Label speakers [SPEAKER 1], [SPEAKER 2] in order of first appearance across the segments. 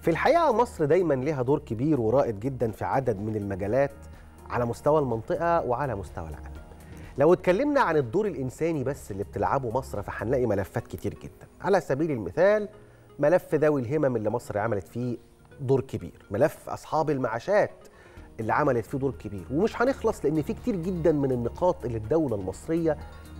[SPEAKER 1] في الحقيقة مصر دايما لها دور كبير ورائد جدا في عدد من المجالات على مستوى المنطقة وعلى مستوى العالم لو اتكلمنا عن الدور الإنساني بس اللي بتلعبه مصر فهنلاقي ملفات كتير جدا على سبيل المثال ملف ذوي الهمم اللي مصر عملت فيه دور كبير ملف أصحاب المعاشات اللي عملت فيه دور كبير ومش هنخلص لأن في كتير جدا من النقاط اللي الدولة المصرية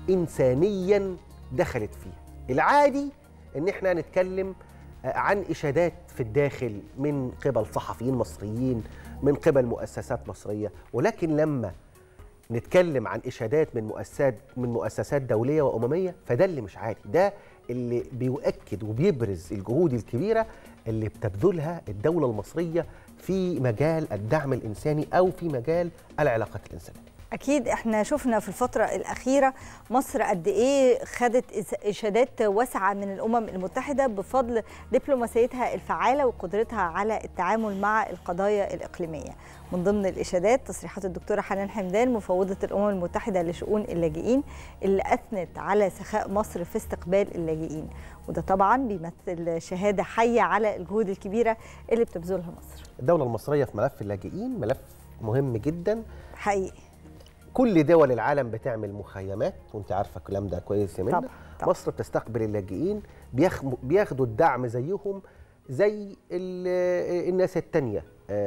[SPEAKER 1] إنسانيا دخلت فيها العادي إن احنا نتكلم عن إشادات في الداخل من قبل صحفيين مصريين من قبل مؤسسات مصرية ولكن لما نتكلم عن إشادات من مؤسسات من مؤسسات دولية وأممية فده اللي مش عادي ده اللي بيؤكد وبيبرز الجهود الكبيرة اللي بتبذلها الدولة المصرية في مجال الدعم الإنساني أو في مجال العلاقات الإنسانية
[SPEAKER 2] اكيد احنا شفنا في الفتره الاخيره مصر قد ايه خدت اشادات واسعه من الامم المتحده بفضل دبلوماسيتها الفعاله وقدرتها على التعامل مع القضايا الاقليميه من ضمن الاشادات تصريحات الدكتوره حنان حمدان مفوضه الامم المتحده لشؤون اللاجئين اللي اثنت على سخاء مصر في استقبال اللاجئين وده طبعا بيمثل شهاده حيه على الجهود الكبيره اللي بتبذلها مصر
[SPEAKER 1] الدولة المصرية في ملف اللاجئين ملف مهم جدا
[SPEAKER 2] حقيقي
[SPEAKER 1] كل دول العالم بتعمل مخيمات وانت عارفه الكلام ده كويس يا منى
[SPEAKER 2] طبعا طبعا.
[SPEAKER 1] مصر بتستقبل اللاجئين بيخ... بياخدوا الدعم زيهم زي ال... الناس التانية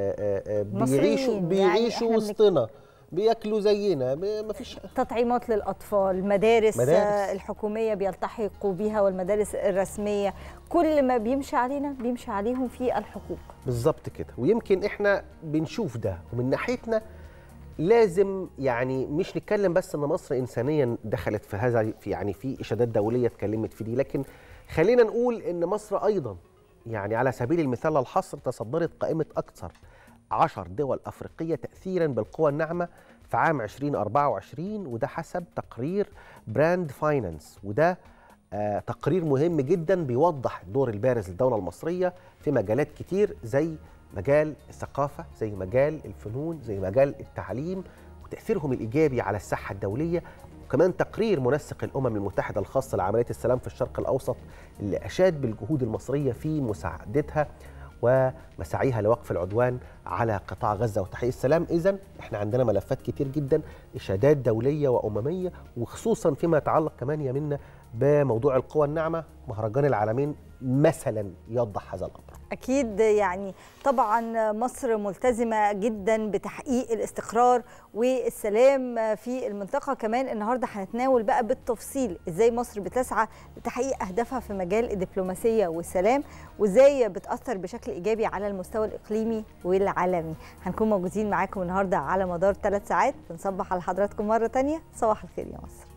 [SPEAKER 1] بيعيشوا
[SPEAKER 2] مصريين،
[SPEAKER 1] بيعيشوا
[SPEAKER 2] يعني إحنا
[SPEAKER 1] وسطنا بياكلوا زينا ما فيش
[SPEAKER 2] تطعيمات للاطفال مدارس,
[SPEAKER 1] مدارس.
[SPEAKER 2] مدارس الحكوميه بيلتحقوا بيها والمدارس الرسميه كل ما بيمشي علينا بيمشي عليهم في الحقوق
[SPEAKER 1] بالظبط كده ويمكن احنا بنشوف ده ومن ناحيتنا لازم يعني مش نتكلم بس ان مصر انسانيا دخلت في هذا في يعني في اشادات دوليه اتكلمت في دي لكن خلينا نقول ان مصر ايضا يعني على سبيل المثال للحصر تصدرت قائمه اكثر عشر دول افريقيه تاثيرا بالقوى الناعمه في عام 2024 وده حسب تقرير براند فاينانس وده آه تقرير مهم جدا بيوضح الدور البارز للدوله المصريه في مجالات كتير زي مجال الثقافة زي مجال الفنون زي مجال التعليم وتأثيرهم الإيجابي على الساحة الدولية وكمان تقرير منسق الأمم المتحدة الخاص لعملية السلام في الشرق الأوسط اللي أشاد بالجهود المصرية في مساعدتها ومساعيها لوقف العدوان على قطاع غزة وتحقيق السلام إذا إحنا عندنا ملفات كتير جدا إشادات دولية وأممية وخصوصا فيما يتعلق كمان يا منا بموضوع القوى الناعمة مهرجان العالمين مثلا يوضح هذا الأمر
[SPEAKER 2] اكيد يعني طبعا مصر ملتزمه جدا بتحقيق الاستقرار والسلام في المنطقه كمان النهارده هنتناول بقى بالتفصيل ازاي مصر بتسعى لتحقيق اهدافها في مجال الدبلوماسيه والسلام وازاي بتاثر بشكل ايجابي على المستوى الاقليمي والعالمي هنكون موجودين معاكم النهارده على مدار ثلاث ساعات بنصبح على حضراتكم مره تانية صباح الخير يا مصر